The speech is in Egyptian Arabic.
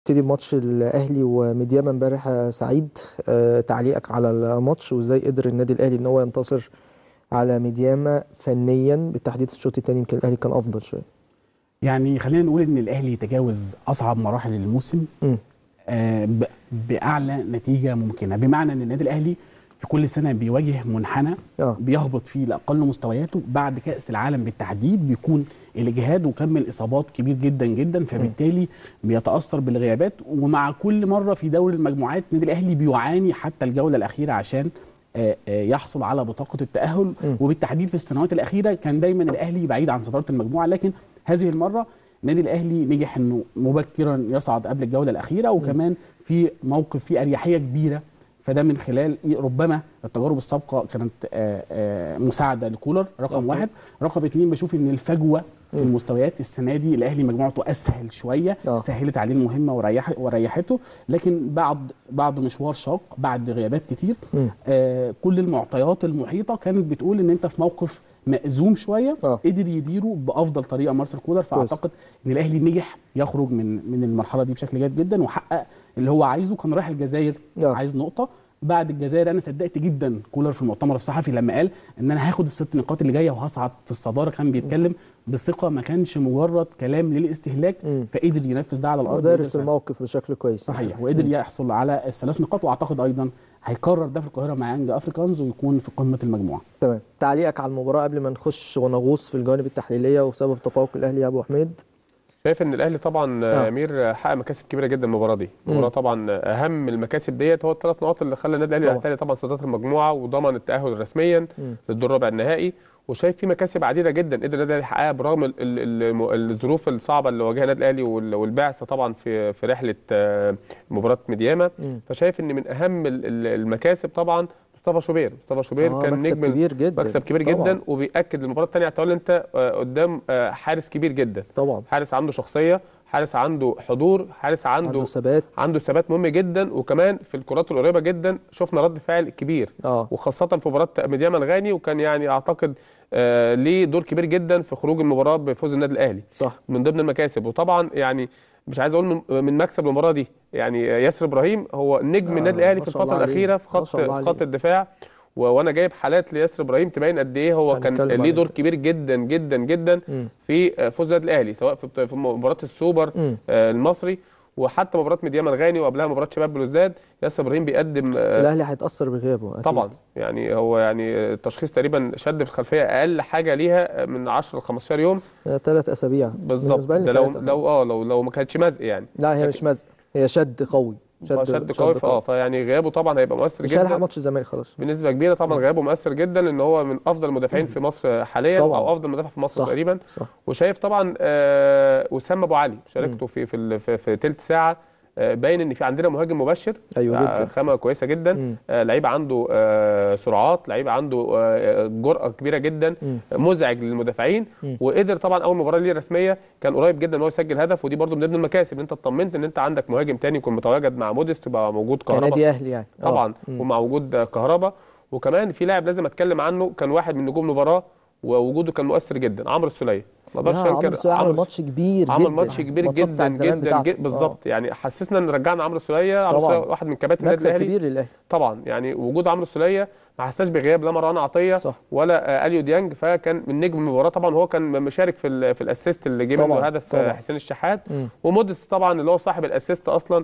نبتدي بماتش الاهلي وميدياما امبارح يا سعيد آه، تعليقك على الماتش وازاي قدر النادي الاهلي ان هو ينتصر على ميدياما فنيا بالتحديد في الشوط الثاني يمكن الاهلي كان افضل شويه يعني خلينا نقول ان الاهلي تجاوز اصعب مراحل الموسم مم. آه، ب- باعلى نتيجه ممكنه بمعنى ان النادي الاهلي في كل سنه بيواجه منحنى اه بيهبط فيه لاقل مستوياته بعد كاس العالم بالتحديد بيكون الاجهاد وكم الاصابات كبير جدا جدا فبالتالي بيتاثر بالغيابات ومع كل مره في دوري المجموعات النادي الاهلي بيعاني حتى الجوله الاخيره عشان آه، آه، يحصل على بطاقه التاهل مم. وبالتحديد في السنوات الاخيره كان دايما الاهلي بعيد عن صداره المجموعه لكن هذه المره النادي الاهلي نجح انه مبكرا يصعد قبل الجوله الاخيره وكمان في موقف فيه اريحيه كبيره فده من خلال إيه ربما التجارب السابقه كانت آه، آه، مساعده لكولر رقم طبعاً. واحد رقم اتنين بشوف ان الفجوه في المستويات السنه دي الاهلي مجموعته اسهل شويه آه. سهلت عليه المهمه وريح وريحته لكن بعد بعد مشوار شاق بعد غيابات كتير مم. آه كل المعطيات المحيطه كانت بتقول ان انت في موقف مأزوم شويه آه. قدر يديره بافضل طريقه مارسيل كولر فاعتقد ان الاهلي نجح يخرج من من المرحله دي بشكل جيد جدا وحقق اللي هو عايزه كان رايح الجزائر آه. عايز نقطه بعد الجزائر انا صدقت جدا كولر في المؤتمر الصحفي لما قال ان انا هاخد الست نقاط اللي جايه وهصعد في الصداره كان بيتكلم بثقه ما كانش مجرد كلام للاستهلاك مم. فقدر ينفذ ده على هو الارض دارس وقدر- الموقف بشكل كويس صحيح وقدر يحصل على الثلاث نقاط واعتقد ايضا هيكرر ده في القاهره مع يانج افريكانز ويكون في قمه المجموعه تمام تعليقك على المباراه قبل ما نخش ونغوص في الجوانب التحليليه وسبب تفوق الاهلي يا ابو حميد شايف ان الاهلي طبعا آه. آه. امير حقق مكاسب كبيره جدا المباراه دي المباراه طبعا اهم المكاسب ديت هو الثلاث نقاط اللي خلى النادي الاهلي طبعاً. يعتلي طبعا صداره المجموعه وضمن التاهل رسميا مم. للدور ربع النهائي وشايف في مكاسب عديده جدا قدر النادي الاهلي يحققها برغم ال- ال- ال- الظروف الصعبه اللي واجهها النادي الاهلي وال- والبعثه طبعا في في رحله آه، مباراه ميدياما مم. فشايف ان من اهم ال- ال- المكاسب طبعا مصطفى شوبير مصطفى شوبير آه، كان مكسب نجم كبير جدا مكسب كبير طبعاً. جدا وبياكد المباراه الثانيه هتقول انت آه، قدام آه، حارس كبير جدا طبعا حارس عنده شخصيه حارس عنده حضور حارس عنده عنده ثبات عنده ثبات مهم جدا وكمان في الكرات القريبه جدا شفنا رد فعل كبير اه وخاصه في مباراه ميدياما الغاني وكان يعني اعتقد آه ليه دور كبير جدا في خروج المباراه بفوز النادي الاهلي صح من ضمن المكاسب وطبعا يعني مش عايز اقول من, من مكسب المباراه دي يعني ياسر ابراهيم هو نجم آه، النادي الاهلي ما في شاء الله الفتره عليه. الاخيره في ما خط شاء الله في خط عليه. الدفاع و- وانا جايب حالات لياسر ابراهيم تبين قد ايه هو كان هنتكلم ليه عليه. دور كبير جدا جدا جدا مم. في فوز النادي الاهلي سواء في بط- في مباراه السوبر مم. آه، المصري وحتى مباراه ميدياما الغاني وقبلها مباراه شباب بلوزداد ياسر ابراهيم بيقدم آه، الاهلي هيتاثر بغيابه أكيد. طبعا يعني هو يعني التشخيص تقريبا شد في الخلفيه اقل حاجه ليها من 10 ل 15 يوم ثلاث اسابيع بالظبط بالنسبة لي ده لو تلاتة. لو اه لو لو ما كانتش مزق يعني لا هي مش مزق هي شد قوي شد, شد قوي اه فيعني غيابه طبعا هيبقى مؤثر مش هيلحق جدا ماتش الزمالك خلاص بنسبه كبيره طبعا غيابه مؤثر جدا لان هو من افضل المدافعين في مصر حاليا طبعاً. او افضل مدافع في مصر صح. تقريبا صح وشايف طبعا آه وسام ابو علي شاركته في في ال- في, في ثلث ساعه آه باين ان في عندنا مهاجم مبشر ايوه آه، جدا خامه كويسه جدا مم. آه لعيب عنده آه سرعات لعيب عنده آه جرأه كبيره جدا مم. مزعج للمدافعين مم. وقدر طبعا اول مباراه ليه رسميه كان قريب جدا ان هو يسجل هدف ودي برده من ضمن المكاسب ان انت اطمنت ان انت عندك مهاجم تاني يكون متواجد مع موديست يبقى موجود كهربا كنادي اهلي يعني آه. طبعا مم. ومع وجود كهربا وكمان في لاعب لازم اتكلم عنه كان واحد من نجوم المباراه ووجوده كان مؤثر جدا عمرو السوليه ما لا، اقدرش عمرو انكر السولية عمل عمرو ماتش كبير عمل جدا ماتش كبير الماتشات جدا بتاعت زمان جدا, بتاعته. جدا بالظبط يعني حسسنا ان رجعنا عمرو السوليه عمرو طبعاً. السوليه واحد من كباتن آه. النادي مكسب الاهلي كبير للاهلي طبعا يعني وجود عمرو السوليه ما حساش بغياب لا مروان عطيه صح. ولا آه، اليو ديانج فكان من نجم المباراه طبعا هو كان مشارك في ال- في الاسيست اللي جه منه طبعاً، هدف طبعاً. آه، حسين الشحات مم. وموديست طبعا اللي هو صاحب الاسيست اصلا